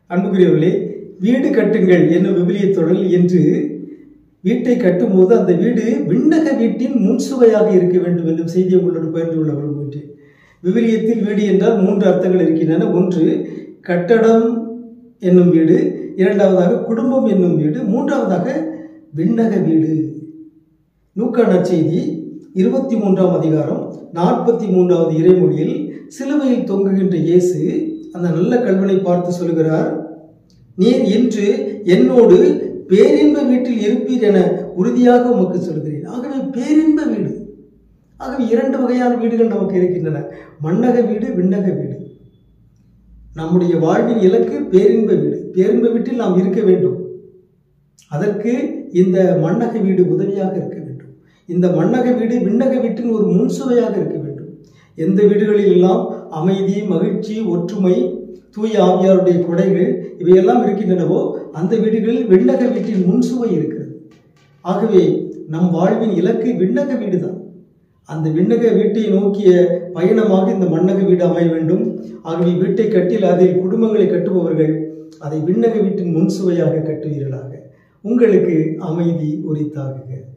அன்புக்குரியவர்களே வீடு கட்டுங்கள் என்னும் விவிலிய தொடர் என்று வீட்டை கட்டும்போது அந்த வீடு விண்ணக வீட்டின் முன்சுவையாக இருக்க வேண்டும் என்னும் செய்தியை உங்களோடு பகிர்ந்து கொள்ள விரும்புகின்றேன் விவிலியத்தில் வீடு என்றால் மூன்று அர்த்தங்கள் இருக்கின்றன ஒன்று கட்டடம் என்னும் வீடு இரண்டாவதாக குடும்பம் என்னும் வீடு மூன்றாவதாக விண்ணக வீடு லூக்கா நற்செய்தி இருபத்தி மூன்றாம் அதிகாரம் நாற்பத்தி மூன்றாவது இறைமொழியில் சிலுவையில் தொங்குகின்ற இயேசு அந்த நல்ல கல்வனை பார்த்து சொல்கிறார் நீர் இன்று என்னோடு பேரின்ப வீட்டில் இருப்பீர் என உறுதியாக உமக்கு சொல்கிறேன் ஆகவே பேரின்ப வீடு ஆகவே இரண்டு வகையான வீடுகள் நமக்கு இருக்கின்றன மண்ணக வீடு விண்ணக வீடு நம்முடைய வாழ்வின் இலக்கு பேரின்ப வீடு பேரின்ப வீட்டில் நாம் இருக்க வேண்டும் அதற்கு இந்த மண்ணக வீடு உதவியாக இருக்க வேண்டும் இந்த மண்ணக வீடு விண்ணக வீட்டின் ஒரு முன்சுவையாக இருக்க வேண்டும் எந்த வீடுகளில் எல்லாம் அமைதி மகிழ்ச்சி ஒற்றுமை தூய ஆவியாருடைய கொடைகள் இவையெல்லாம் இருக்கின்றனவோ அந்த வீடுகளில் விண்ணக வீட்டின் முன்சுவை இருக்கிறது ஆகவே நம் வாழ்வின் இலக்கு விண்ணக வீடு தான் அந்த விண்ணக வீட்டை நோக்கிய பயணமாக இந்த மண்ணக வீடு அமைய வேண்டும் ஆகவே வீட்டை கட்டில் அதில் குடும்பங்களை கட்டுபவர்கள் அதை விண்ணக வீட்டின் முன்சுவையாக கட்டுவீர்களாக உங்களுக்கு அமைதி உரித்தாகுக